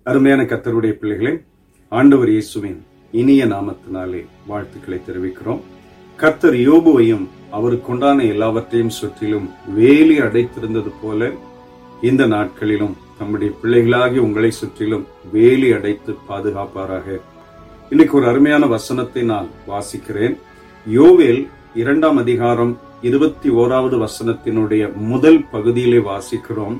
அருமையான கத்தருடைய பிள்ளைகளே ஆண்டவர் இயேசுவின் இனிய நாமத்தினாலே வாழ்த்துக்களை தெரிவிக்கிறோம் கர்த்தர் யோபுவையும் அவருக்குண்டான எல்லாவற்றையும் சுற்றிலும் வேலி அடைத்திருந்தது போல இந்த நாட்களிலும் நம்முடைய பிள்ளைகளாகி உங்களை சுற்றிலும் வேலி அடைத்து பாதுகாப்பாராக இன்னைக்கு ஒரு அருமையான வசனத்தை நான் வாசிக்கிறேன் யோவேல் இரண்டாம் அதிகாரம் இருபத்தி ஓராவது வசனத்தினுடைய முதல் பகுதியிலே வாசிக்கிறோம்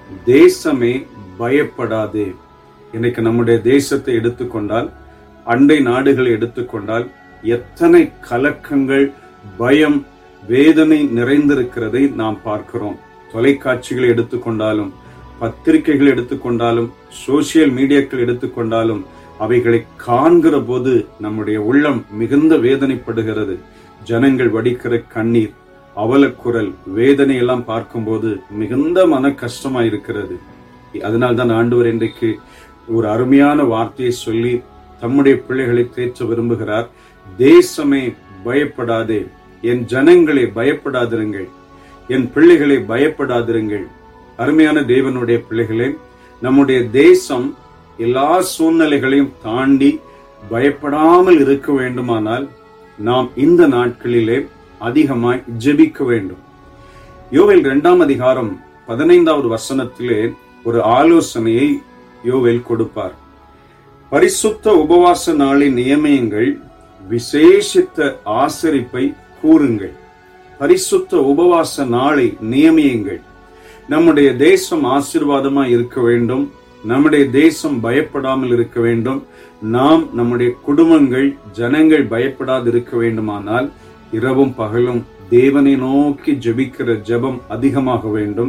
தேசமே பயப்படாதே இன்னைக்கு நம்முடைய தேசத்தை எடுத்துக்கொண்டால் அண்டை நாடுகளை எடுத்துக்கொண்டால் எத்தனை கலக்கங்கள் பயம் வேதனை நிறைந்திருக்கிறதை நாம் பார்க்கிறோம் தொலைக்காட்சிகளை எடுத்துக்கொண்டாலும் பத்திரிகைகள் எடுத்துக்கொண்டாலும் சோசியல் மீடியாக்கள் எடுத்துக்கொண்டாலும் அவைகளை காண்கிற போது நம்முடைய உள்ளம் மிகுந்த வேதனைப்படுகிறது ஜனங்கள் வடிக்கிற கண்ணீர் அவலக்குரல் வேதனை எல்லாம் பார்க்கும்போது மிகுந்த மன கஷ்டமா இருக்கிறது அதனால்தான் ஆண்டவர் இன்றைக்கு ஒரு அருமையான வார்த்தையை சொல்லி தம்முடைய பிள்ளைகளை தேற்ற விரும்புகிறார் தேசமே பயப்படாதே என் ஜனங்களை பயப்படாதிருங்கள் என் பிள்ளைகளை பயப்படாதிருங்கள் அருமையான தேவனுடைய பிள்ளைகளே நம்முடைய தேசம் எல்லா சூழ்நிலைகளையும் தாண்டி பயப்படாமல் இருக்க வேண்டுமானால் நாம் இந்த நாட்களிலே அதிகமாய் ஜெபிக்க வேண்டும் யோவேல் இரண்டாம் அதிகாரம் பதினைந்தாவது வசனத்திலே ஒரு ஆலோசனையை யோவேல் கொடுப்பார் பரிசுத்த உபவாச நாளை நியமியுங்கள் விசேஷித்த ஆசரிப்பை கூறுங்கள் பரிசுத்த உபவாச நாளை நியமியுங்கள் நம்முடைய தேசம் ஆசீர்வாதமா இருக்க வேண்டும் நம்முடைய தேசம் பயப்படாமல் இருக்க வேண்டும் நாம் நம்முடைய குடும்பங்கள் ஜனங்கள் பயப்படாது இருக்க வேண்டுமானால் இரவும் பகலும் தேவனை நோக்கி ஜெபிக்கிற ஜெபம் அதிகமாக வேண்டும்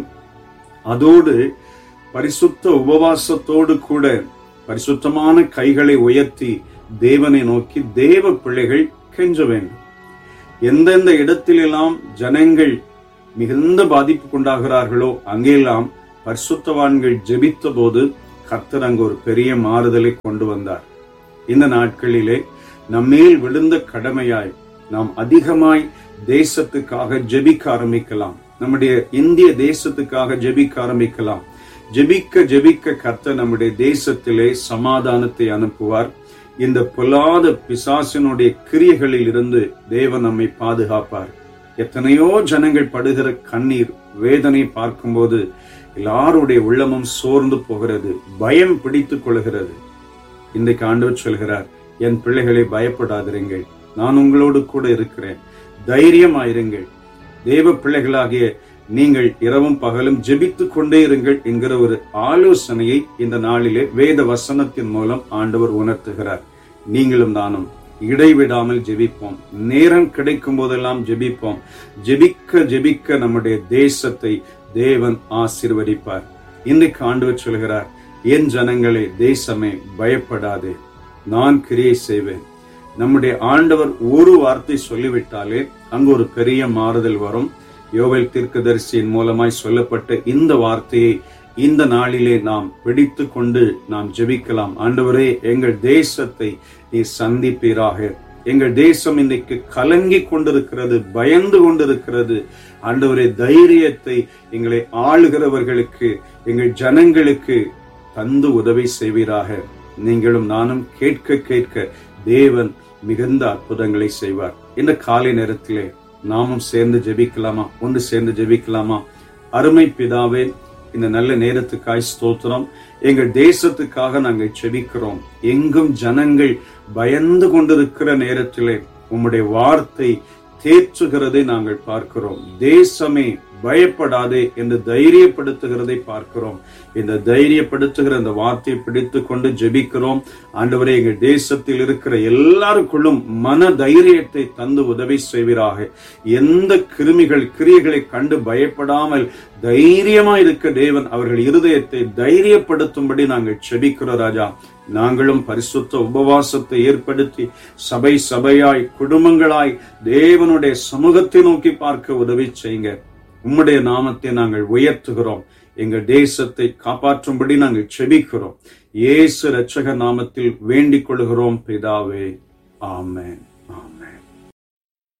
அதோடு பரிசுத்த உபவாசத்தோடு கூட பரிசுத்தமான கைகளை உயர்த்தி தேவனை நோக்கி தேவ பிள்ளைகள் கெஞ்ச வேண்டும் எந்தெந்த இடத்திலெல்லாம் ஜனங்கள் மிகுந்த பாதிப்புக்குண்டாகிறார்களோ அங்கெல்லாம் பரிசுத்தவான்கள் ஜெபித்த போது கர்த்தர் அங்கு ஒரு பெரிய மாறுதலை கொண்டு வந்தார் இந்த நாட்களிலே நம்மேல் விழுந்த கடமையாய் நாம் அதிகமாய் தேசத்துக்காக ஜெபிக்க ஆரம்பிக்கலாம் நம்முடைய இந்திய தேசத்துக்காக ஜெபிக்க ஆரம்பிக்கலாம் ஜெபிக்க ஜெபிக்க கர்த்தர் நம்முடைய தேசத்திலே சமாதானத்தை அனுப்புவார் இந்த பொல்லாத பிசாசினுடைய கிரியைகளில் இருந்து தேவன் நம்மை பாதுகாப்பார் எத்தனையோ ஜனங்கள் படுகிற கண்ணீர் வேதனை பார்க்கும்போது எல்லாருடைய உள்ளமும் சோர்ந்து போகிறது பயம் பிடித்துக் கொள்கிறது இன்றைக்கு ஆண்டவர் சொல்கிறார் என் பிள்ளைகளை பயப்படாதிருங்கள் நான் உங்களோடு கூட இருக்கிறேன் தைரியமாயிருங்கள் தேவ பிள்ளைகளாகிய நீங்கள் இரவும் பகலும் ஜெபித்துக் கொண்டே இருங்கள் என்கிற ஒரு ஆலோசனையை இந்த நாளிலே வேத வசனத்தின் மூலம் ஆண்டவர் உணர்த்துகிறார் நீங்களும் நானும் இடைவிடாமல் ஜெபிப்போம் நேரம் கிடைக்கும் போதெல்லாம் ஜெபிப்போம் ஜெபிக்க ஜெபிக்க நம்முடைய தேசத்தை தேவன் ஆசிர்வதிப்பார் இன்னைக்கு ஆண்டவர் சொல்கிறார் என் ஜனங்களே தேசமே பயப்படாதே நான் கிரியை செய்வேன் நம்முடைய ஆண்டவர் ஒரு வார்த்தை சொல்லிவிட்டாலே அங்கு ஒரு பெரிய மாறுதல் வரும் யோவேல் தீர்க்கதரிசியின் மூலமாய் சொல்லப்பட்ட இந்த வார்த்தையை இந்த நாளிலே நாம் பிடித்து கொண்டு நாம் ஜெபிக்கலாம் ஆண்டவரே எங்கள் தேசத்தை நீ சந்திப்பீராக எங்கள் தேசம் இன்னைக்கு கலங்கி கொண்டிருக்கிறது பயந்து கொண்டிருக்கிறது ஆண்டவரே தைரியத்தை எங்களை ஆளுகிறவர்களுக்கு எங்கள் ஜனங்களுக்கு தந்து உதவி செய்வீராக நீங்களும் நானும் கேட்க கேட்க தேவன் மிகுந்த அற்புதங்களை செய்வார் இந்த காலை நேரத்திலே நாமும் சேர்ந்து ஜெபிக்கலாமா ஒன்று சேர்ந்து ஜெபிக்கலாமா அருமை பிதாவே இந்த நல்ல நேரத்துக்காய் ஸ்தோத்திரம் எங்கள் தேசத்துக்காக நாங்கள் செபிக்கிறோம் எங்கும் ஜனங்கள் பயந்து கொண்டிருக்கிற நேரத்திலே உம்முடைய வார்த்தை தேற்றுகிறதை நாங்கள் பார்க்கிறோம் தேசமே பயப்படாதே என்று தைரியப்படுத்துகிறதை பார்க்கிறோம் இந்த தைரியப்படுத்துகிற அந்த வார்த்தையை பிடித்து கொண்டு ஜெபிக்கிறோம் ஆண்டவரே எங்கள் தேசத்தில் இருக்கிற எல்லாருக்குள்ளும் மன தைரியத்தை தந்து உதவி செய்வீராக எந்த கிருமிகள் கிரியைகளை கண்டு பயப்படாமல் தைரியமா இருக்க தேவன் அவர்கள் இருதயத்தை தைரியப்படுத்தும்படி நாங்கள் செபிக்கிறோம் ராஜா நாங்களும் பரிசுத்த உபவாசத்தை ஏற்படுத்தி சபை சபையாய் குடும்பங்களாய் தேவனுடைய சமூகத்தை நோக்கி பார்க்க உதவி செய்யுங்க உம்முடைய நாமத்தை நாங்கள் உயர்த்துகிறோம் எங்கள் தேசத்தை காப்பாற்றும்படி நாங்கள் செபிக்கிறோம் இயேசு ரட்சக நாமத்தில் வேண்டிக் கொள்கிறோம் பிதாவே ஆமென்